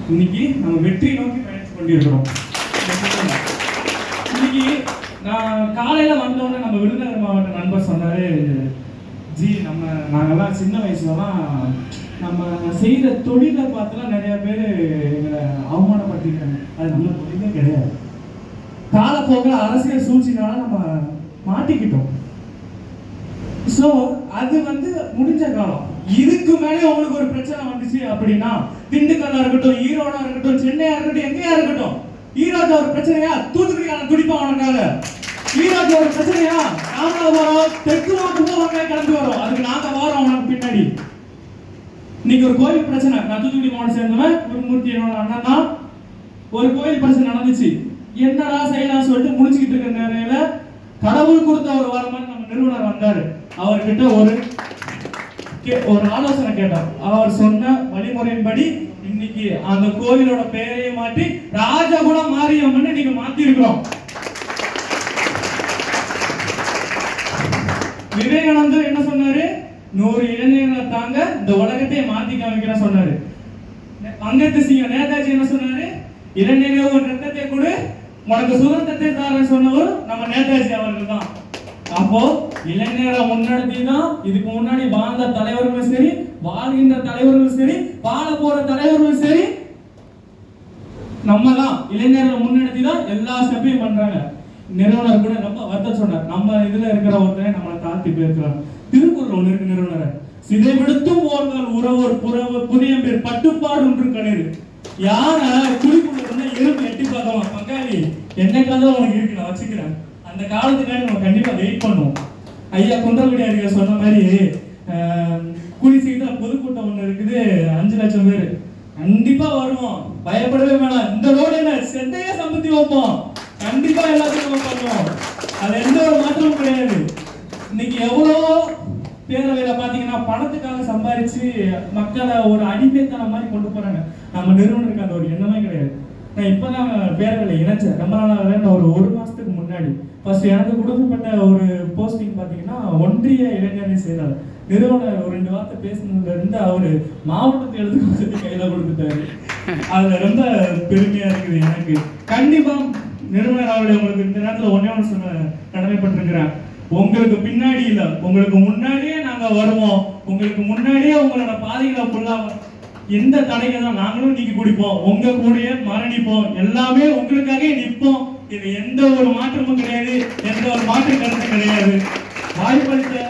இன்னைக்கு நம்ம வெற்றி நோக்கி பயணித்து கொண்டிருக்கிறோம் இன்னைக்கு நான் காலையில வந்தோடனே நம்ம விருதுநகர் மாவட்ட நண்பர் சொன்னாரு ஜி நம்ம நாங்கெல்லாம் சின்ன வயசுலலாம் நம்ம செய்த தொழிலை பார்த்துலாம் நிறைய பேர் எங்களை அவமானப்படுத்திக்கிறாங்க அது நம்ம தொழிலே கிடையாது காலப்போக்கில் அரசியல் சூழ்ச்சினால நம்ம மாட்டிக்கிட்டோம் சோ அது வந்து முடிஞ்ச காலம் இதுக்கு மேலே உங்களுக்கு ஒரு பிரச்சனை வந்துச்சு அப்படின்னா திண்டுக்கல்லா இருக்கட்டும் ஈரோடா இருக்கட்டும் சென்னையா இருக்கட்டும் எங்கேயா இருக்கட்டும் ஈரோட்ல ஒரு பிரச்சனையா தூத்துக்குடிக்கான துடிப்பான் உனக்காக ஈரோட்ல ஒரு பிரச்சனையா நாம வரோம் தெற்கு நோக்கு போவாங்க கிளம்பி வரோம் அதுக்கு நாங்க வரோம் உனக்கு பின்னாடி இன்னைக்கு ஒரு கோயில் பிரச்சனை நான் தூத்துக்குடி மாவட்டம் சேர்ந்தவன் குருமூர்த்தி என்னோட அண்ணன் தான் ஒரு கோயில் பிரச்சனை நடந்துச்சு என்னடா செய்யலாம் சொல்லிட்டு முடிச்சுக்கிட்டு இருக்கிற நேரையில கடவுள் கொடுத்த ஒரு வரமன் நம்ம நிறுவனர் வந்தாரு அவர்கிட்ட ஒரு கே- ஒரு ஆலோசனை கேட்டோம் அவர் சொன்ன வழிமுறையின்படி இன்னைக்கு அந்த கோவிலோட பெயரையே மாற்றி ராஜகுலம் மாரியம்மன் இன்னைக்கு மாத்தி இருக்கிறோம் விவேகானந்தர் என்ன சொன்னாரு நூறு இளைஞர்களை தாங்க இந்த உலகத்தையே மாத்தி காமிக்கிறேன் சொன்னாரு அங்கத்து சிங்கம் நேதாஜி என்ன சொன்னாரு இளைஞரே ஒரு ரத்தத்தை கொடு உனக்கு சுதந்திரத்தை தாரேன் சொன்னவர் நம்ம நேதாஜி அவர்கள் தான் அப்போ இளைஞரை முன்னெடுத்தி தான் இதுக்கு முன்னாடி வாழ்ந்த தலைவர்களும் சரி வாழ்கின்ற தலைவர்களும் சரி வாழ போற தலைவர்களும் சரி நம்ம தான் இளைஞர்களை முன்னெடுத்தி தான் எல்லா ஸ்டெப்பையும் பண்றாங்க நிறுவனர் கூட ரொம்ப வருத்தம் சொன்னார் நம்ம இதுல இருக்கிற ஒருத்தரை நம்மளை தாழ்த்தி போயிருக்கிறாங்க திருக்குறள் ஒண்ணு இருக்கு நிறுவனர் சிதைவிடுத்தும் ஓர்கள் உறவோர் புறவ புதிய பேர் பட்டுப்பாடு ஒன்று கணிரு யார குடிக்குள்ள இருந்தா எறும்பு எட்டி பார்க்கலாம் பங்காளி என்ன கதை உனக்கு இருக்கு நான் வச்சுக்கிறேன் அந்த காலத்துக்காக நம்ம கண்டிப்பா வெயிட் பண்ணுவோம் ஐயா குன்றக்குடி அறிஞர் சொன்ன மாதிரி ஆஹ், கூடி சீக்கிரம் பொதுக்கூட்டம் ஒண்ணு இருக்குது அஞ்சு லட்சம் பேர் கண்டிப்பா வருவோம் பயப்படவே வேணாம் இந்த ரோடு என்ன செட்டையே சம்பத்தி வைப்போம் கண்டிப்பா எல்லாத்துக்கும் நம்ம பண்ணுவோம் அது எந்த ஒரு மாற்றமும் கிடையாது இன்னைக்கு எவ்வளவோ பேரவையில பாத்தீங்கன்னா பணத்துக்காக சம்பாரிச்சு மக்களை ஒரு அடிமைத்தனம் மாதிரி கொண்டு போறாங்க நம்ம நிறுவனருக்கு அந்த ஒரு எண்ணமே கிடையாது நான் இப்பதான் பேரவையில இணைச்சேன் ரொம்ப நாளாக நான் ஒரு ஒரு மாசத்துக்கு முன்னாடி ஃபர்ஸ்ட் எனக்கு கொடுக்கப்பட்ட ஒரு போஸ்டிங் பாத்தீங்கன்னா ஒன்றிய இளைஞரணி செயலாளர் நிறுவனர் ஒரு ரெண்டு வார்த்தை பேசினதுல இருந்து அவரு மாவட்டத்தை எழுதி கொடுத்துட்டு கையில கொடுத்துட்டாரு அதுல ரொம்ப பெருமையா இருக்குது எனக்கு கண்டிப்பா நிறுவனர் அவர்களை உங்களுக்கு இந்த நேரத்துல ஒண்ணே ஒன்று சொல்ல கடமைப்பட்டிருக்கிறேன் உங்களுக்கு பின்னாடி இல்ல உங்களுக்கு முன்னாடியே நாங்க வருவோம் உங்களுக்கு முன்னாடியே உங்களோட பாதைகளை ஃபுல்லா எந்த தடைகள் தான் நாங்களும் நீக்கி குடிப்போம் உங்க கூடயே மரணிப்போம் எல்லாமே உங்களுக்காக நிற்போம் இது எந்த ஒரு மாற்றமும் கிடையாது எந்த ஒரு மாற்று கருத்தும் கிடையாது வாய்ப்பளித்த